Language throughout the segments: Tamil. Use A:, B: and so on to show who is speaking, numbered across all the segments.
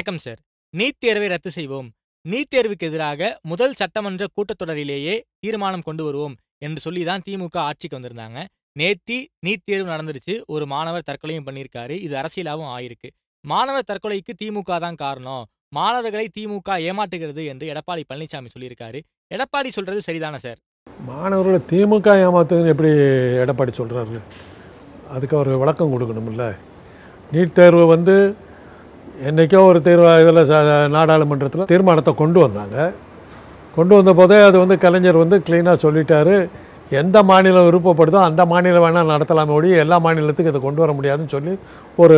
A: வணக்கம் சார் நீட் தேர்வை ரத்து செய்வோம் நீட் தேர்வுக்கு எதிராக முதல் சட்டமன்ற கூட்டத்தொடரிலேயே தீர்மானம் கொண்டு வருவோம் என்று சொல்லி தான் திமுக ஆட்சிக்கு வந்திருந்தாங்க நேத்தி நீட் தேர்வு நடந்துருச்சு ஒரு மாணவர் தற்கொலையும் பண்ணியிருக்காரு இது அரசியலாகவும் ஆயிருக்கு மாணவர் தற்கொலைக்கு திமுக தான் காரணம் மாணவர்களை திமுக ஏமாற்றுகிறது என்று எடப்பாடி பழனிசாமி சொல்லியிருக்காரு எடப்பாடி சொல்றது சரிதானே சார்
B: மாணவர்களை திமுக ஏமாத்துதுன்னு எப்படி எடப்பாடி சொல்கிறாரு அதுக்கு அவர் விளக்கம் கொடுக்கணும்ல நீட் தேர்வு வந்து என்றைக்கோ ஒரு தேர்வு இதில் நாடாளுமன்றத்தில் தீர்மானத்தை கொண்டு வந்தாங்க கொண்டு வந்த போதே அது வந்து கலைஞர் வந்து க்ளீனாக சொல்லிட்டாரு எந்த மாநிலம் விருப்பப்படுதோ அந்த மாநிலம் வேணால் நடத்தலாமே ஒழிய எல்லா மாநிலத்துக்கும் இதை கொண்டு வர முடியாதுன்னு சொல்லி ஒரு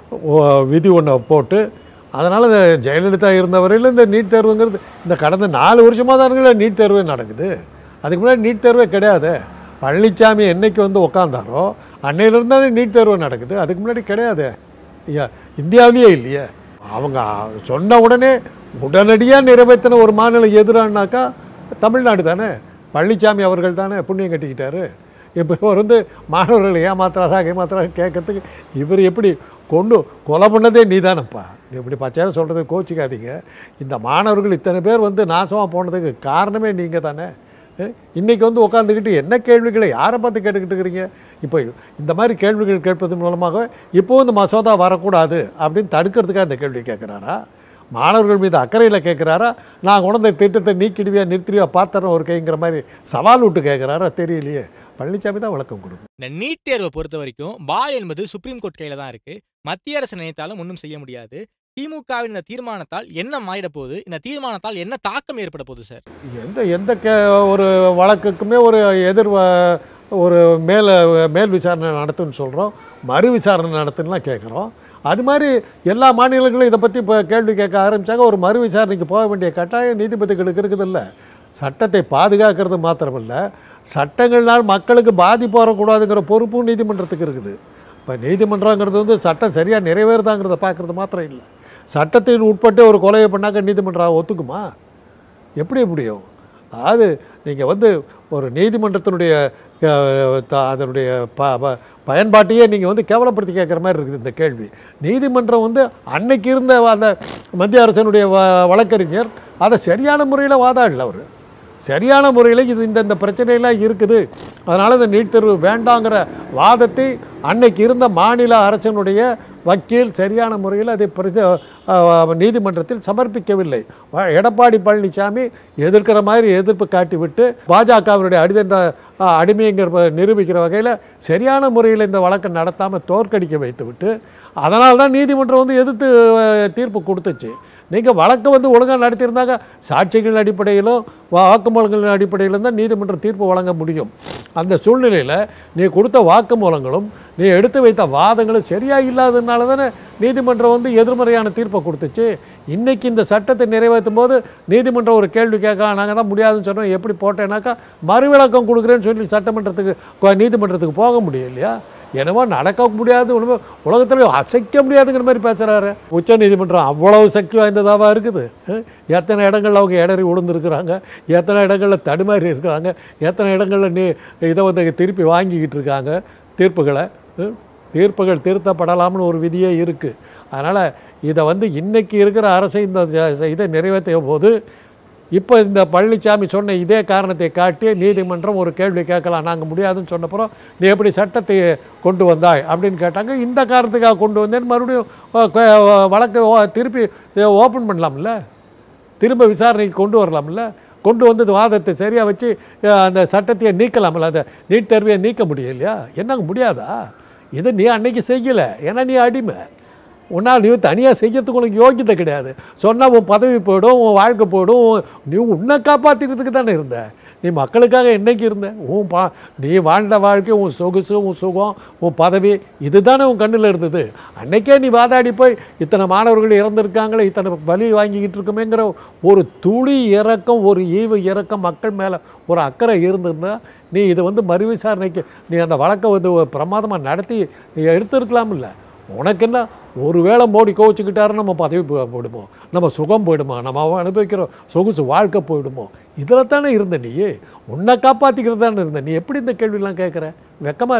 B: ஓ- விதி ஒன்றை போட்டு அதனால் இந்த ஜெயலலிதா இருந்த வரையில் இந்த நீட் தேர்வுங்கிறது இந்த கடந்த நாலு வருஷமாக தான் நீட் தேர்வே நடக்குது அதுக்கு முன்னாடி நீட் தேர்வே கிடையாது பழனிசாமி என்னைக்கு வந்து உக்காந்தாரோ அன்னையிலிருந்து தானே நீட் தேர்வு நடக்குது அதுக்கு முன்னாடி கிடையாது ஐயா இந்தியாவிலேயே இல்லையே அவங்க சொன்ன உடனே உடனடியாக நிறைவேற்றின ஒரு மாநிலம் எதிரானாக்கா தமிழ்நாடு தானே பழனிசாமி அவர்கள் தானே புண்ணியம் கட்டிக்கிட்டாரு இப்போ இவர் வந்து மாணவர்களை ஏமாத்துறாரா ஏமாத்துறாரா கேட்கறதுக்கு இவர் எப்படி கொண்டு கொலை பண்ணதே நீதானப்பா நீ இப்படி பச்சையாக சொல்கிறது கோச்சிக்காதீங்க இந்த மாணவர்கள் இத்தனை பேர் வந்து நாசமாக போனதுக்கு காரணமே நீங்கள் தானே அஹ், இன்னைக்கு வந்து உட்காந்துக்கிட்டு என்ன கேள்விகளை யாரை பார்த்து கேட்டுக்கிட்டு இருக்கிறீங்க இப்போ இந்த மாதிரி கேள்விகள் கேட்பதன் மூலமாக இப்போ இந்த மசோதா வரக்கூடாது அப்படின்னு தடுக்கிறதுக்காக இந்த கேள்வி கேட்குறாரா மாணவர்கள் மீது அக்கறையில் கேட்குறாரா நான் கொண்டு வந்த திட்டத்தை நீக்கிடுவியா நிறுத்திடுவியா பார்த்தறேன் ஒரு கைங்கிற மாதிரி சவால் விட்டு கேட்குறாரா தெரியலையே பழனிசாமி தான் விளக்கம் கொடுக்கும்
A: இந்த நீட் தேர்வை பொறுத்த வரைக்கும் பால் என்பது சுப்ரீம் கோர்ட் கையில தான் இருக்கு மத்திய அரசு நினைத்தாலும் ஒன்றும் செய்ய முடியாது திமுகவின் இந்த தீர்மானத்தால் என்ன மாறிட போகுது இந்த தீர்மானத்தால் என்ன தாக்கம் ஏற்பட போகுது சார்
B: எந்த எந்த கே ஒரு வழக்குக்குமே ஒரு எதிர் வ- ஒரு மேல மேல் விசாரணை நடத்துன்னு சொல்கிறோம் மறு விசாரணை நடத்துன்னுலாம் கேட்குறோம் அது மாதிரி எல்லா மாநிலங்களும் இதை பற்றி இப்போ கேள்வி கேட்க ஆரம்பித்தாங்க ஒரு மறு விசாரணைக்கு போக வேண்டிய கட்டாயம் நீதிபதிகளுக்கு இருக்குதில்ல சட்டத்தை பாதுகாக்கிறது மாத்திரமல்ல சட்டங்கள்னால் மக்களுக்கு பாதிப்பு வரக்கூடாதுங்கிற பொறுப்பும் நீதிமன்றத்துக்கு இருக்குது இப்போ நீதிமன்றங்கிறது வந்து சட்டம் சரியாக நிறைவேறுதாங்கிறத பார்க்குறது மாத்திரம் இல்லை சட்டத்தின் உட்பட்டு ஒரு கொலையை பண்ணாக்க நீதிமன்றம் ஒத்துக்குமா எப்படி முடியும் அதாவது நீங்கள் வந்து ஒரு நீதிமன்றத்தினுடைய அஹ், த- அதனுடைய ப ப- பயன்பாட்டையே நீங்கள் வந்து கேவலப்படுத்தி கேட்குற மாதிரி இருக்குது இந்த கேள்வி நீதிமன்றம் வந்து அன்னைக்கு இருந்த அந்த மத்திய அரசனுடைய வ வழக்கறிஞர் அதை சரியான முறையில் வாதாடல அவர் சரியான முறையில் இது இந்த இந்த பிரச்சனையெல்லாம் இருக்குது அதனால் இந்த நீட் தேர்வு வேண்டாங்கிற வாதத்தை அன்னைக்கு இருந்த மாநில அரசனுடைய வக்கீல் சரியான முறையில் அதை பிரச்ச அஹ், நீதிமன்றத்தில் சமர்ப்பிக்கவில்லை வ- எடப்பாடி பழனிசாமி எதிர்க்கிற மாதிரி எதிர்ப்பு காட்டிவிட்டு பாஜகவினுடைய அடிதண்ட அஹ், அடிமைங்கிற ப- நிரூபிக்கிற வகையில் சரியான முறையில் இந்த வழக்கை நடத்தாமல் தோற்கடிக்க வைத்துவிட்டு அதனால தான் நீதிமன்றம் வந்து எதிர்த்து அஹ், தீர்ப்பு கொடுத்துச்சு நீங்கள் வழக்கை வந்து ஒழுங்காக நடத்தியிருந்தாங்க சாட்சிகள் அடிப்படையிலும் வாக்குமூலங்களின் அடிப்படையிலும் தான் நீதிமன்றம் தீர்ப்பு வழங்க முடியும் அந்த சூழ்நிலையில் நீ கொடுத்த வாக்குமூலங்களும் நீ எடுத்து வைத்த வாதங்களும் சரியாக இல்லாததுனால தானே நீதிமன்றம் வந்து எதிர்மறையான தீர்ப்பை கொடுத்துச்சு இன்னைக்கு இந்த சட்டத்தை நிறைவேற்றும் போது நீதிமன்றம் ஒரு கேள்வி கேட்கலாம் நாங்கள் தான் முடியாதுன்னு சொன்னோம் எப்படி போட்டேனாக்கா மறுவிளக்கம் கொடுக்குறேன்னு சொல்லி சட்டமன்றத்துக்கு கொ- நீதிமன்றத்துக்கு போக முடியும் இல்லையா என்னவோ நடக்க முடியாது ஒன்றுமே உலகத்தில் அசைக்க முடியாதுங்கிற மாதிரி பேசுகிறாரு உச்ச நீதிமன்றம் அவ்வளவு சக்தி வாய்ந்ததாவா இருக்குது அஹ்? எத்தனை இடங்கள்ல அவங்க இடறி விழுந்துருக்குறாங்க எத்தனை இடங்களில் தடுமாறி இருக்கிறாங்க எத்தனை இடங்களில் நீ இதை வந்து திருப்பி வாங்கிக்கிட்டு இருக்காங்க தீர்ப்புகளை அஹ்? தீர்ப்புகள் திருத்தப்படலாம்னு ஒரு விதியே இருக்குது அதனால் இதை வந்து இன்னைக்கு இருக்கிற அரசு இந்த ஜ- இதை நிறைவேற்றிய போது இப்போ இந்த பழனிசாமி சொன்ன இதே காரணத்தை காட்டி நீதிமன்றம் ஒரு கேள்வி கேட்கலாம் நாங்கள் முடியாதுன்னு சொன்னப்புறம் நீ எப்படி சட்டத்தை கொண்டு வந்தாய் அப்படின்னு கேட்டாங்க இந்த காரணத்துக்காக கொண்டு வந்தேன்னு மறுபடியும் அஹ், கொ- வழக்கை ஓ- திருப்பி ஓப்பன் பண்ணலாம்ல திரும்ப விசாரணைக்கு கொண்டு வரலாம்ல கொண்டு வந்து இந்த வாதத்தை சரியாக வச்சு அஹ், அந்த சட்டத்தையே நீக்கலாம்ல அந்த நீட் தேர்வையை நீக்க முடியும் இல்லையா என்னங்க முடியாதா இதை நீ அன்னைக்கு செய்யலை ஏன்னா நீ அடிமை உன்னால் நீ தனியாக செய்யறதுக்கு உனக்கு யோகியதை கிடையாது சொன்னால் உன் பதவி போயிடும் உன் வாழ்க்கை போயிடும் உன் நீ உன்னை காப்பாற்றிக்கிறதுக்கு தானே இருந்த நீ மக்களுக்காக என்னைக்கு இருந்த உன் பா நீ வாழ்ந்த வாழ்க்கை உன் சொகுசு உன் சுகம் உன் பதவி இதுதானே உன் கண்ணில் இருந்தது அன்னைக்கே நீ வாதாடி போய் இத்தனை மாணவர்கள் இறந்துருக்காங்களே இத்தனை பலி வாங்கிக்கிட்டு இருக்கோமேங்கிற ஒரு துளி இறக்கம் ஒரு ஈவு இறக்கம் மக்கள் மேலே ஒரு அக்கறை இருந்திருந்தா நீ இதை வந்து மறு விசாரணைக்கு நீ அந்த வழக்கை வந்து பிரமாதமாக நடத்தி நீ எடுத்திருக்கலாம்ல உனக்கு என்ன ஒருவேளை மோடி கோவிச்சுக்கிட்டாரு நம்ம பதவி போ- போயிடுமோ நம்ம சுகம் போயிடுமா நம்ம அவன் அனுபவிக்கிற சொகுசு வாழ்க்கை போயிடுமோ இதில் தானே இருந்த நீ உன்னை காப்பாற்றிக்கிறது தானே இருந்த நீ எப்படி இந்த கேள்வியெல்லாம் கேட்குற வெக்கமா இல்லை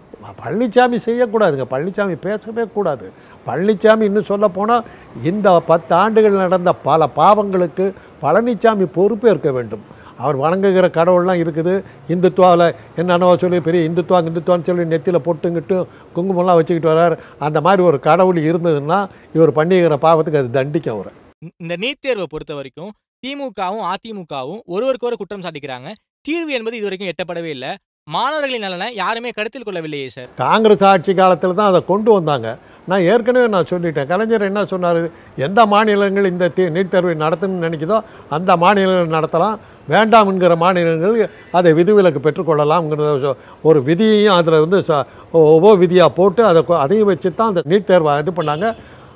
B: பழனிசாமி செய்யக்கூடாதுங்க பழனிசாமி பேசவே கூடாது பழனிசாமி இன்னும் சொல்ல போனால் இந்த பத்து ஆண்டுகள் நடந்த பல பாவங்களுக்கு பழனிசாமி பொறுப்பேற்க வேண்டும் அவர் வணங்குகிற கடவுள்லாம் இருக்குது இந்துத்துவாவில் என்னென்னவோ சொல்லி பெரிய இந்துத்துவா இந்துத்துவான்னு சொல்லி நெத்தியில் பொட்டுங்கிட்டு குங்குமம்லாம் வச்சுக்கிட்டு வர்றார் அந்த மாதிரி ஒரு கடவுள் இருந்ததுன்னா இவர் பண்ணிக்கிற பாவத்துக்கு அது தண்டிக்கும் அவரை
A: இந்த நீட் தேர்வை பொறுத்த வரைக்கும் திமுகவும் அதிமுகவும் ஒருவருக்கொரு குற்றம் சாட்டிக்கிறாங்க தீர்வு என்பது இது வரைக்கும் எட்டப்படவே இல்லை மாணவர்களின் நலனை யாருமே கருத்தில் கொள்ளவில்லையே சார்
B: காங்கிரஸ் ஆட்சி காலத்தில் தான் அதை கொண்டு வந்தாங்க நான் ஏற்கனவே நான் சொல்லிட்டேன் கலைஞர் என்ன சொன்னார் எந்த மாநிலங்கள் இந்த தீ நீட் தேர்வை நடத்தணும்னு நினைக்குதோ அந்த மாநிலங்கள் நடத்தலாம் வேண்டாம் என்கிற மாநிலங்கள் அதை விதிவிலக்கு பெற்றுக்கொள்ளலாம்ங்கிற சொ- ஒரு விதியையும் அதில் வந்து ச ஒவ்வொரு விதியாக போட்டு அதை கொ- அதையும் வச்சு தான் அந்த நீட் தேர்வை இது பண்ணாங்க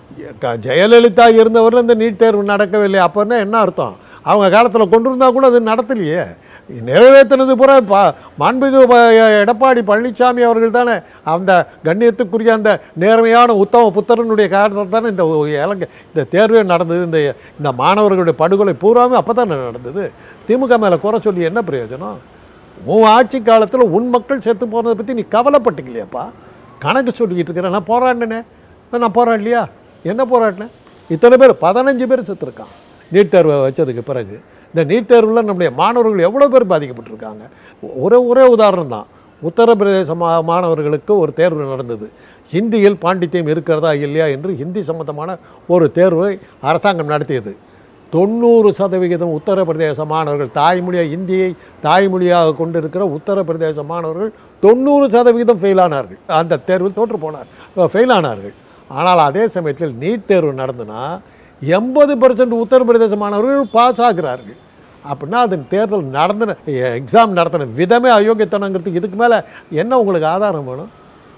B: க- ஜெயலலிதா இருந்தவரில் இந்த நீட் தேர்வு நடக்கவில்லை அப்போன்னா என்ன அர்த்தம் அவங்க காலத்தில் கொண்டு இருந்தால் கூட அது நடத்தலையே நிறைவேற்றினது பூரா பா மாண்புமிகு ப- எடப்பாடி பழனிசாமி அவர்கள் தானே அந்த கண்ணியத்துக்குரிய அந்த நேர்மையான உத்தம புத்தரனுடைய காரணத்தில் தானே இந்த இலங்கை இந்த தேர்வே நடந்தது இந்த இந்த மாணவர்களுடைய படுகொலை பூராமே அப்போ தானே நடந்தது திமுக மேலே குறை சொல்லி என்ன பிரயோஜனம் உன் ஆட்சி காலத்தில் உன் மக்கள் செத்து போனதை பற்றி நீ கவலைப்பட்டுக்கலையாப்பா கணக்கு சொல்லிக்கிட்டு இருக்கிறேன் நான் போராடினேனே நான் போராடலையா என்ன போராடினேன் இத்தனை பேர் பதினஞ்சு பேர் செத்துருக்கான் நீட் தேர்வை வச்சதுக்கு பிறகு இந்த நீட் தேர்வில் நம்முடைய மாணவர்கள் எவ்வளோ பேர் பாதிக்கப்பட்டிருக்காங்க ஒரே ஒரே உதாரணம் தான் உத்தரப்பிரதேச மா மாணவர்களுக்கு ஒரு தேர்வு நடந்தது ஹிந்தியில் பாண்டித்யம் இருக்கிறதா இல்லையா என்று ஹிந்தி சம்பந்தமான ஒரு தேர்வை அரசாங்கம் நடத்தியது தொண்ணூறு சதவிகிதம் உத்தரப்பிரதேச மாணவர்கள் தாய்மொழியாக இந்தியை தாய்மொழியாக கொண்டிருக்கிற உத்தரப்பிரதேச மாணவர்கள் தொண்ணூறு சதவிகிதம் ஃபெயிலானார்கள் அந்த தேர்வில் தோற்று போனார் ஃபெயிலானார்கள் ஆனால் அதே சமயத்தில் நீட் தேர்வு நடந்துனா எண்பது பர்சன்ட் உத்தரப்பிரதேச மாணவர்கள் பாஸ் ஆகிறார்கள் அப்படின்னா அது தேர்தல் நடந்தின எக்ஸாம் நடத்தின விதமே அயோக்கியத்தனங்கிறதுக்கு இதுக்கு மேலே என்ன உங்களுக்கு ஆதாரம் வேணும்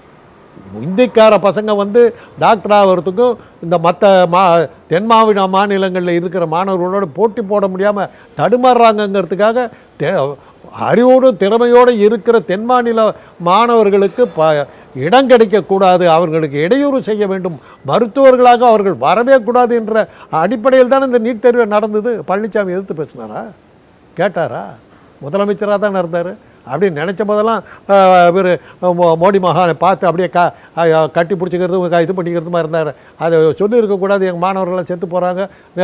B: இந்திக்கார பசங்க வந்து டாக்டர் ஆகிறதுக்கும் இந்த மற்ற மா தென் மாவட்ட மாநிலங்களில் இருக்கிற மாணவர்களோட போட்டி போட முடியாமல் தடுமாறுறாங்கங்கிறதுக்காக தே அறிவோடு திறமையோடு இருக்கிற தென் மாநில மாணவர்களுக்கு ப இடம் கிடைக்கக்கூடாது அவர்களுக்கு இடையூறு செய்ய வேண்டும் மருத்துவர்களாக அவர்கள் வரவே கூடாது என்ற அடிப்படையில் தானே இந்த நீட் தேர்வு நடந்தது பழனிசாமி எதிர்த்து பேசினாரா கேட்டாரா முதலமைச்சராக தான் இருந்தார் அப்படி நினச்ச போதெல்லாம் இவர் மோடி மகானை பார்த்து அப்படியே க அஹ், கட்டி பிடிச்சிக்கிறதும் க- இது பண்ணிக்கிறதுமா இருந்தார் அதை சொல்லியிருக்கக்கூடாது எங்கள் மாணவர்கள்லாம் செத்து போகிறாங்க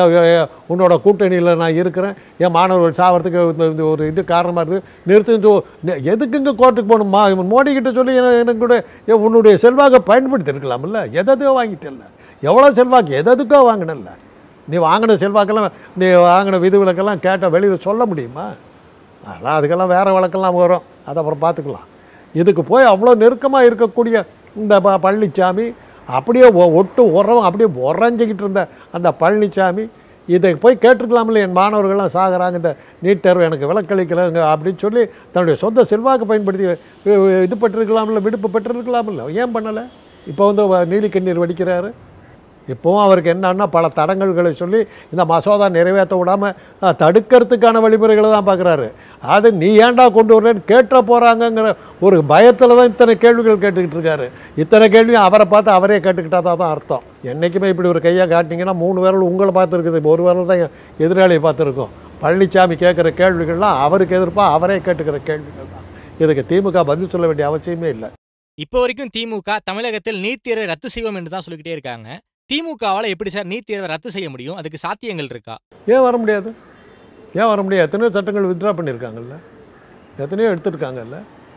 B: உன்னோட கூட்டணியில் நான் இருக்கிறேன் என் மாணவர்கள் சாவறதுக்கு இந்த- இந்த ஒரு இது காரணமாக இருக்குது நிறுத்து எதுக்குங்க கோர்ட்டுக்கு போகணுமா மோடி கிட்ட சொல்லி என- எனக்கு கூட ஏன் உன்னுடைய செல்வாக்கை பயன்படுத்தி இருக்கலாம்ல எதோ வாங்கிட்டல எவ்வளோ செல்வாக்கு எதுக்கோ வாங்கினல்ல நீ வாங்கின செல்வாக்கெல்லாம் நீ வாங்கின விதிவிலக்கெல்லாம் கேட்டால் வெளியில் சொல்ல முடியுமா அதெல்லாம் அதுக்கெல்லாம் வேறு வழக்கெல்லாம் வரும் அதை அப்புறம் பார்த்துக்கலாம் இதுக்கு போய் அவ்வளோ நெருக்கமாக இருக்கக்கூடிய இந்த ப பழனிசாமி அப்படியே ஒ- ஒட்டு உரம் அப்படியே உறைஞ்சிக்கிட்டு இருந்த அந்த பழனிசாமி இதை போய் கேட்டிருக்கலாம்ல என் மாணவர்கள்லாம் சாகுறாங்க இந்த நீட் தேர்வு எனக்கு விலக்களிக்கலைங்க அப்படின்னு சொல்லி தன்னுடைய சொந்த செல்வாக்கு பயன்படுத்தி வி- வி- இது பெற்றிருக்கலாம்ல விடுப்பு பெற்றிருக்கலாம்ல ஏன் பண்ணலை இப்போ வந்து வ- நீலி கண்ணீர் வடிக்கிறாரு இப்போவும் அவருக்கு என்னன்னா பல தடங்கல்களை சொல்லி இந்த மசோதா நிறைவேற்ற விடாமல் தடுக்கிறதுக்கான வழிமுறைகளை தான் பார்க்குறாரு அது நீ ஏன்டா கொண்டு வரலன்னு கேட்ட போகிறாங்கங்கிற ஒரு பயத்தில் தான் இத்தனை கேள்விகள் கேட்டுக்கிட்டு இருக்காரு இத்தனை கேள்வியும் அவரை பார்த்து அவரே கேட்டுக்கிட்டா தான் அர்த்தம் என்றைக்குமே இப்படி ஒரு கையை காட்டினீங்கன்னா மூணு விரல் உங்களை பார்த்துருக்குது இப்போ ஒரு விரல் தான் எதிராளியை பார்த்துருக்கோம் பழனிசாமி கேட்குற கேள்விகள்லாம் அவருக்கு எதிர்ப்பா அவரே கேட்டுக்கிற கேள்விகள் தான் இதுக்கு திமுக பதில் சொல்ல வேண்டிய அவசியமே இல்லை
A: இப்போ வரைக்கும் திமுக தமிழகத்தில் நீட் தேர்வை ரத்து செய்வோம் என்று தான் சொல்லிக்கிட்டே இருக்காங்க திமுகவால் எப்படி சார் நீட் தேர்வை ரத்து செய்ய முடியும் அதுக்கு சாத்தியங்கள் இருக்கா
B: ஏன் வர முடியாது ஏன் வர முடியாது எத்தனையோ சட்டங்கள் வித்ட்ரா பண்ணியிருக்காங்கல்ல எத்தனையோ எடுத்துருக்காங்கல்ல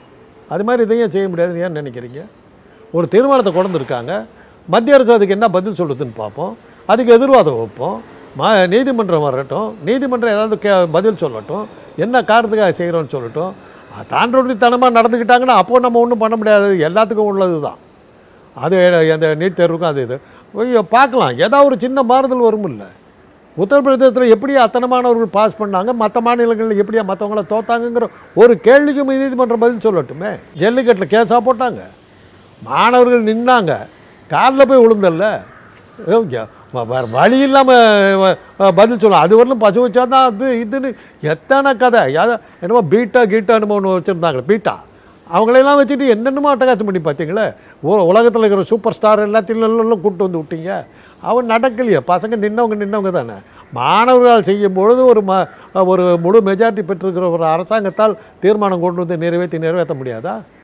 B: அது மாதிரி இதையும் செய்ய முடியாதுன்னு ஏன் நினைக்கிறீங்க ஒரு தீர்மானத்தை கொண்டு வந்திருக்காங்க மத்திய அரசு அதுக்கு என்ன பதில் சொல்லுதுன்னு பார்ப்போம் அதுக்கு எதிர்வாதம் வைப்போம் மா நீதிமன்றம் வரட்டும் நீதிமன்றம் ஏதாவது கே பதில் சொல்லட்டும் என்ன காரணத்துக்காக செய்கிறோன்னு சொல்லட்டும் தாண்டோடித்தனமாக நடந்துக்கிட்டாங்கன்னா அப்போ நம்ம ஒன்றும் பண்ண முடியாது எல்லாத்துக்கும் உள்ளது தான் அது அந்த நீட் தேர்வுக்கும் அது இது ஐயோ, பார்க்கலாம் ஏதாவது ஒரு சின்ன மாறுதல் வருமில்ல உத்தரப்பிரதேசத்தில் எப்படி அத்தனை மாணவர்கள் பாஸ் பண்ணாங்க மற்ற மாநிலங்களில் எப்படியா மற்றவங்கள தோத்தாங்கங்கிற ஒரு கேள்விக்கும் நீதிமன்றம் பதில் சொல்லட்டுமே ஜல்லிக்கட்டில் கேஸாக போட்டாங்க மாணவர்கள் நின்னாங்க காலில் போய் விழுந்தல்ல ஐயோ, ய- வ- வேற வழி இல்லாமல் பதில் சொல்லலாம் அது வரலும் பசு வச்சா தான் அது இதுன்னு எத்தனை கதை யாத என்னமோ பீட்டா கீட்டான்னு ஒன்று வச்சுருந்தாங்களே பீட்டா அவங்களையெல்லாம் வச்சுட்டு என்னென்னமோ அட்டகாசம் பண்ணி பார்த்தீங்களே உ உலகத்தில் இருக்கிற சூப்பர் ஸ்டார் எல்லாத்தையும் எல்லாம் கூப்பிட்டு வந்து விட்டீங்க அவன் நடக்கலையே பசங்க நின்னவங்க நின்னவங்க தானே மாணவர்கள் செய்யும் பொழுது ஒரு ம ஒரு முழு மெஜாரிட்டி பெற்றிருக்கிற ஒரு அரசாங்கத்தால் தீர்மானம் கொண்டு வந்து நிறைவேற்றி நிறைவேற்ற முடியாதா